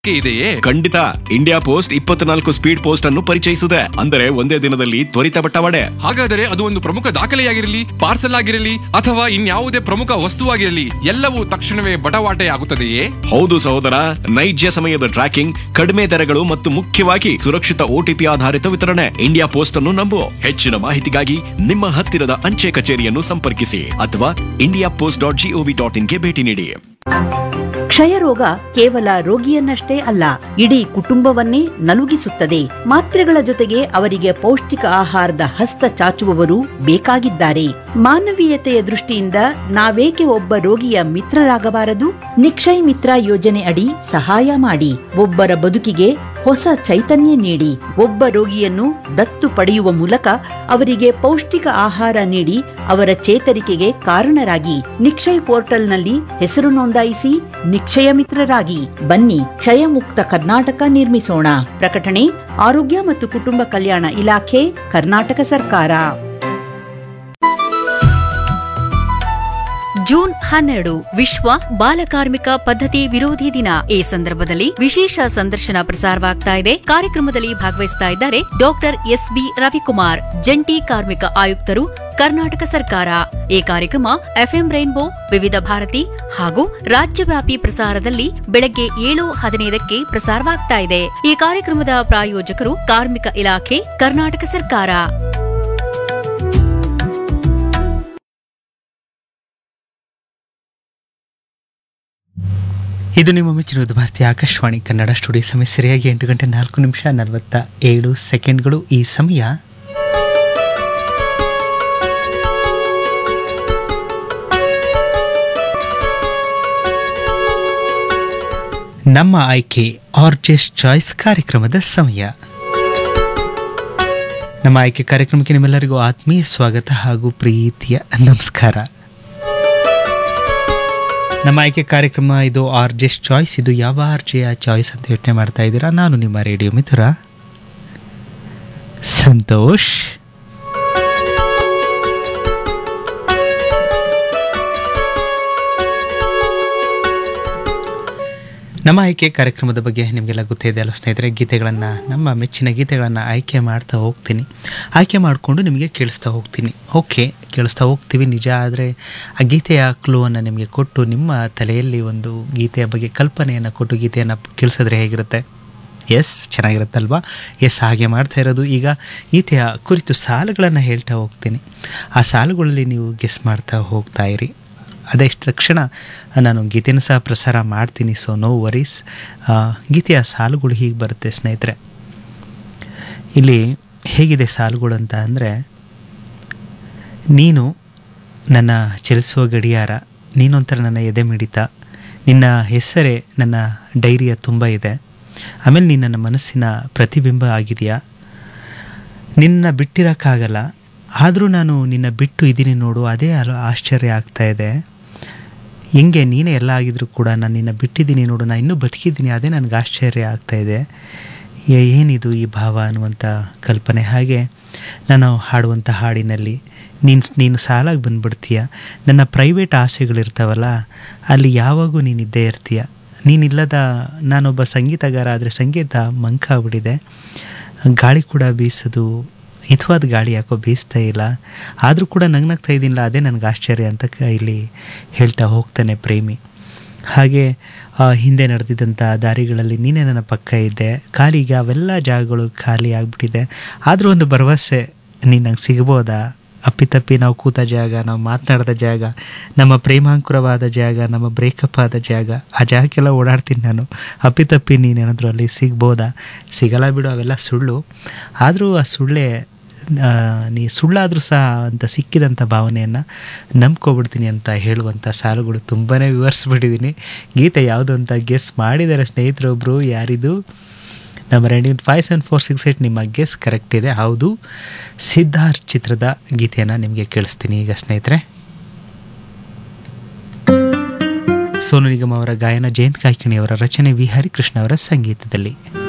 ಇದೆಯೇ ಖಂಡಿತ India Post ಇಪ್ಪತ್ನಾಲ್ಕು ಸ್ಪೀಡ್ ಪೋಸ್ಟ್ ಅನ್ನು ಪರಿಚಯಿಸಿದೆ ಅಂದರೆ ಒಂದೇ ದಿನದಲ್ಲಿ ತ್ವರಿತ ಬಟ್ಟವಾಡೆ ಹಾಗಾದರೆ ಅದು ಒಂದು ಪ್ರಮುಖ ದಾಖಲೆಯಾಗಿರಲಿ ಪಾರ್ಸಲ್ ಆಗಿರಲಿ ಅಥವಾ ಇನ್ಯಾವುದೇ ಪ್ರಮುಖ ವಸ್ತುವಾಗಿರಲಿ ಎಲ್ಲವೂ ತಕ್ಷಣವೇ ಬಟವಾಟೆ ಆಗುತ್ತದೆಯೇ ಹೌದು ಸಹೋದರ ನೈಜ ಸಮಯದ ಟ್ರ್ಯಾಕಿಂಗ್ ಕಡಿಮೆ ದರಗಳು ಮತ್ತು ಮುಖ್ಯವಾಗಿ ಸುರಕ್ಷಿತ ಓಟಿಪಿ ಆಧಾರಿತ ವಿತರಣೆ ಇಂಡಿಯಾ ಪೋಸ್ಟ್ ಅನ್ನು ನಂಬು ಹೆಚ್ಚಿನ ಮಾಹಿತಿಗಾಗಿ ನಿಮ್ಮ ಹತ್ತಿರದ ಅಂಚೆ ಕಚೇರಿಯನ್ನು ಸಂಪರ್ಕಿಸಿ ಅಥವಾ India Post dot gov dot ಇನ್ಗೆ ಭೇಟಿ ನೀಡಿ ಕ್ಷಯರೋಗ ಕೇವಲ ರೋಗಿಯನ್ನಷ್ಟೇ ಅಲ್ಲ ಇಡೀ ಕುಟುಂಬವನ್ನೇ ನಲುಗಿಸುತ್ತದೆ ಮಾತ್ರೆಗಳ ಜೊತೆಗೆ ಅವರಿಗೆ ಪೌಷ್ಟಿಕ ಆಹಾರದ ಹಸ್ತ ಚಾಚುವವರು ಬೇಕಾಗಿದ್ದಾರೆ ಮಾನವೀಯತೆಯ ದೃಷ್ಟಿಯಿಂದ ನಾವೇಕೆ ಒಬ್ಬ ರೋಗಿಯ ಮಿತ್ರರಾಗಬಾರದು ನಿಕ್ಷಯ್ ಮಿತ್ರ ಯೋಜನೆ ಅಡಿ ಸಹಾಯ ಮಾಡಿ ಒಬ್ಬರ ಬದುಕಿಗೆ ಹೊಸ ಚೈತನ್ಯ ನೀಡಿ ಒಬ್ಬ ರೋಗಿಯನ್ನು ದತ್ತು ಪಡೆಯುವ ಮೂಲಕ ಅವರಿಗೆ ಪೌಷ್ಟಿಕ ಆಹಾರ ನೀಡಿ ಅವರ ಚೇತರಿಕೆಗೆ ಕಾರಣರಾಗಿ ನಿಕ್ಷಯ್ ಪೋರ್ಟಲ್ನಲ್ಲಿ ಹೆಸರು ನೋಂದಾಯಿಸಿ ನಿಕ್ಷಯ ಮಿತ್ರರಾಗಿ ಬನ್ನಿ ಕ್ಷಯ ಮುಕ್ತ ಕರ್ನಾಟಕ ನಿರ್ಮಿಸೋಣ ಪ್ರಕಟಣೆ ಆರೋಗ್ಯ ಮತ್ತು ಕುಟುಂಬ ಕಲ್ಯಾಣ ಇಲಾಖೆ ಕರ್ನಾಟಕ ಸರ್ಕಾರ ಜೂನ್ ಹನ್ನೆರಡು ವಿಶ್ವ ಬಾಲಕಾರ್ಮಿಕ ಪದ್ಧತಿ ವಿರೋಧಿ ದಿನ ಈ ಸಂದರ್ಭದಲ್ಲಿ ವಿಶೇಷ ಸಂದರ್ಶನ ಪ್ರಸಾರವಾಗ್ತಾ ಇದೆ ಕಾರ್ಯಕ್ರಮದಲ್ಲಿ ಭಾಗವಹಿಸ್ತಾ ಇದ್ದಾರೆ ಡಾಕ್ಟರ್ ಎಸ್ ಬಿ ರವಿಕುಮಾರ್ ಜಂಟಿ ಕಾರ್ಮಿಕ ಆಯುಕ್ತರು ಕರ್ನಾಟಕ ಸರ್ಕಾರ ಈ ಕಾರ್ಯಕ್ರಮ ಎಫ್ಎಂ ರೈನ್ಬೋ ವಿವಿಧ ಭಾರತಿ ಹಾಗೂ ರಾಜ್ಯವ್ಯಾಪಿ ಪ್ರಸಾರದಲ್ಲಿ ಬೆಳಗ್ಗೆ ಏಳು ಹದಿನೈದಕ್ಕೆ ಪ್ರಸಾರವಾಗ್ತಾ ಇದೆ ಈ ಕಾರ್ಯಕ್ರಮದ ಪ್ರಾಯೋಜಕರು ಕಾರ್ಮಿಕ ಇಲಾಖೆ ಕರ್ನಾಟಕ ಸರ್ಕಾರ ಇದು ನಿಮ್ಮ ಮೆಚ್ಚಿನ ಭಾರತೀಯ ಆಕಾಶವಾಣಿ ಕನ್ನಡ ಸ್ಟುಡಿಯೋ ಸಮಯ ಸರಿಯಾಗಿ ಎಂಟು ಗಂಟೆ ನಾಲ್ಕು ನಿಮಿಷ ನಲವತ್ತ ಏಳು ಸೆಕೆಂಡ್ಗಳು ಈ ಸಮಯ ನಮ್ಮ ಆಯ್ಕೆ ಆರ್ಜೆಸ್ ಚಾಯ್ಸ್ ಕಾರ್ಯಕ್ರಮದ ಸಮಯ ನಮ್ಮ ಆಯ್ಕೆ ಕಾರ್ಯಕ್ರಮಕ್ಕೆ ನಿಮ್ಮೆಲ್ಲರಿಗೂ ಆತ್ಮೀಯ ಸ್ವಾಗತ ಹಾಗೂ ಪ್ರೀತಿಯ ನಮಸ್ಕಾರ ನಮ್ಮ ಆಯ್ಕೆ ಕಾರ್ಯಕ್ರಮ ಇದು ಆರ್ ಜೆಸ್ ಚಾಯ್ಸ್ ಇದು ಯಾವ ಆರ್ ಜೆಯ ಚಾಯ್ಸ್ ಅಂತ ಯೋಚನೆ ಮಾಡ್ತಾ ಇದ್ದೀರಾ ನಾನು ನಿಮ್ಮ ರೇಡಿಯೋ ಮಿತ್ರ ಸಂತೋಷ್ ನಮ್ಮ ಆಯ್ಕೆ ಕಾರ್ಯಕ್ರಮದ ಬಗ್ಗೆ ನಿಮಗೆಲ್ಲ ಗೊತ್ತಿದೆ ಅಲ್ಲ ಸ್ನೇಹಿತರೆ ಗೀತೆಗಳನ್ನು ನಮ್ಮ ಮೆಚ್ಚಿನ ಗೀತೆಗಳನ್ನು ಆಯ್ಕೆ ಮಾಡ್ತಾ ಹೋಗ್ತೀನಿ ಆಯ್ಕೆ ಮಾಡಿಕೊಂಡು ನಿಮಗೆ ಕೇಳಿಸ್ತಾ ಹೋಗ್ತೀನಿ ಓಕೆ ಕೇಳಿಸ್ತಾ ಹೋಗ್ತೀವಿ ನಿಜ ಆದರೆ ಆ ಗೀತೆಯ ಕ್ಲೂವನ್ನು ನಿಮಗೆ ಕೊಟ್ಟು ನಿಮ್ಮ ತಲೆಯಲ್ಲಿ ಒಂದು ಗೀತೆಯ ಬಗ್ಗೆ ಕಲ್ಪನೆಯನ್ನು ಕೊಟ್ಟು ಗೀತೆಯನ್ನು ಕೇಳಿಸಿದ್ರೆ ಹೇಗಿರುತ್ತೆ ಎಸ್ ಚೆನ್ನಾಗಿರುತ್ತಲ್ವಾ ಎಸ್ ಹಾಗೆ ಮಾಡ್ತಾ ಇರೋದು ಈಗ ಗೀತೆಯ ಕುರಿತು ಸಾಲುಗಳನ್ನು ಹೇಳ್ತಾ ಹೋಗ್ತೀನಿ ಆ ಸಾಲುಗಳಲ್ಲಿ ನೀವು ಗೆಸ್ ಮಾಡ್ತಾ ಹೋಗ್ತಾ ಇರಿ ಅದೇ ತಕ್ಷಣ ನಾನು ಗೀತೆನೂ ಸಹ ಪ್ರಸಾರ ಮಾಡ್ತೀನಿ ಸೊ ನೋ ವರೀಸ್ ಗೀತೆಯ ಸಾಲುಗಳು ಹೀಗೆ ಬರುತ್ತೆ ಸ್ನೇಹಿತರೆ ಇಲ್ಲಿ ಹೇಗಿದೆ ಸಾಲುಗಳು ಅಂತ ಅಂದರೆ ನೀನು ನನ್ನ ಚಲಿಸುವ ಗಡಿಯಾರ ನೀನೊಂಥರ ನನ್ನ ಎದೆ ಮಿಡಿತ ನಿನ್ನ ಹೆಸರೇ ನನ್ನ ಡೈರಿಯ ತುಂಬ ಇದೆ ಆಮೇಲೆ ನೀನು ನನ್ನ ಮನಸ್ಸಿನ ಪ್ರತಿಬಿಂಬ ಆಗಿದೆಯಾ ನಿನ್ನ ಬಿಟ್ಟಿರೋಕ್ಕಾಗಲ್ಲ ಆದರೂ ನಾನು ನಿನ್ನ ಬಿಟ್ಟು ಇದ್ದೀನಿ ನೋಡು ಅದೇ ಅಲ ಆಶ್ಚರ್ಯ ಆಗ್ತಾ ಇದೆ ಹೆಂಗೆ ನೀನೇ ಎಲ್ಲ ಆಗಿದ್ರು ಕೂಡ ನಾನು ನಿನ್ನ ಬಿಟ್ಟಿದ್ದೀನಿ ನೋಡು ನಾನು ಇನ್ನೂ ಬದುಕಿದ್ದೀನಿ ಅದೇ ನನಗೆ ಆಶ್ಚರ್ಯ ಆಗ್ತಾ ಇದೆ ಏ- ಏನಿದು ಈ ಭಾವ ಅನ್ನುವಂಥ ಕಲ್ಪನೆ ಹಾಗೆ ನಾನು ಹಾಡುವಂಥ ಹಾಡಿನಲ್ಲಿ ನೀನು ನೀನು ಸಾಲಾಗಿ ಬಂದ್ಬಿಡ್ತೀಯ ನನ್ನ ಪ್ರೈವೇಟ್ ಆಸೆಗಳಿರ್ತಾವಲ್ಲ ಅಲ್ಲಿ ಯಾವಾಗೂ ನೀನು ಇದ್ದೇ ಇರ್ತೀಯ ನೀನಿಲ್ಲದ ನಾನೊಬ್ಬ ಸಂಗೀತಗಾರ ಆದರೆ ಸಂಗೀತ ಮಂಕಾಗ್ಬಿಟ್ಟಿದೆ ಗಾಳಿ ಕೂಡ ಬೀಸೋದು ಹಿತವಾದ ಗಾಳಿ ಯಾಕೋ ಬೀಸ್ತಾ ಇಲ್ಲ ಆದರೂ ಕೂಡ ನಗ್ನಗ್ತಾ ಇದ್ದೀನಿಲ್ಲ ಅದೇ ನನಗೆ ಆಶ್ಚರ್ಯ ಅಂತ ಕ- ಇಲ್ಲಿ ಹೇಳ್ತಾ ಹೋಗ್ತಾನೆ ಪ್ರೇಮಿ ಹಾಗೆ ಆ, ಹಿಂದೆ ನಡೆದಿದ್ದಂಥ ದಾರಿಗಳಲ್ಲಿ ನೀನೇ ನನ್ನ ಪಕ್ಕ ಇದ್ದೆ ಖಾಲಿಗೆ ಅವೆಲ್ಲ ಜಾಗಗಳು ಖಾಲಿ ಆಗಿಬಿಟ್ಟಿದೆ ಆದರೂ ಒಂದು ಭರವಸೆ ನೀನು ನಂಗೆ ಸಿಗ್ಬೋದಾ ಅಪ್ಪಿತಪ್ಪಿ ನಾವು ಕೂತ ಜಾಗ ನಾವು ಮಾತನಾಡಿದ ಜಾಗ ನಮ್ಮ ಪ್ರೇಮಾಂಕುರವಾದ ಜಾಗ ನಮ್ಮ ಬ್ರೇಕಪ್ ಆದ ಜಾಗ ಆ ಜಾಗಕ್ಕೆಲ್ಲ ಓಡಾಡ್ತೀನಿ ನಾನು ಅಪ್ಪಿತಪ್ಪಿ ನೀನೇನಾದರೂ ಅಲ್ಲಿ ಸಿಗ್ಬೋದಾ ಸಿಗಲ್ಲ ಬಿಡು ಅವೆಲ್ಲ ಸುಳ್ಳು ಆದರೂ ಆ ಸುಳ್ಳೇ ಆ, ನೀ ಸುಳ್ಳಾದರೂ ಸಹ ಅಂತ ಸಿಕ್ಕಿದಂಥ ಭಾವನೆಯನ್ನು ನಂಬ್ಕೊಬಿಡ್ತೀನಿ ಅಂತ ಹೇಳುವಂಥ ಸಾಲುಗಳು ತುಂಬಾ ವಿವರಿಸ್ಬಿಟ್ಟಿದ್ದೀನಿ ಗೀತೆ ಯಾವುದು ಅಂತ ಗೆಸ್ ಮಾಡಿದ್ದಾರೆ ಸ್ನೇಹಿತರೊಬ್ಬರು ಯಾರಿದು ನಮ್ಮ ready five seven four six eight ನಿಮ್ಮ ಗೆಸ್ ಕರೆಕ್ಟ್ ಇದೆ ಹೌದು ಸಿದ್ಧಾರ್ಥ್ ಚಿತ್ರದ ಗೀತೆಯನ್ನು ನಿಮಗೆ ಕೇಳಿಸ್ತೀನಿ ಈಗ ಸ್ನೇಹಿತರೆ ಸೋನು ನಿಗಮ್ ಅವರ ಗಾಯನ ಜಯಂತ್ ಕಾಯ್ಕಿಣಿ ಅವರ ರಚನೆ ವಿ ಹರಿಕೃಷ್ಣ ಅವರ ಸಂಗೀತದಲ್ಲಿ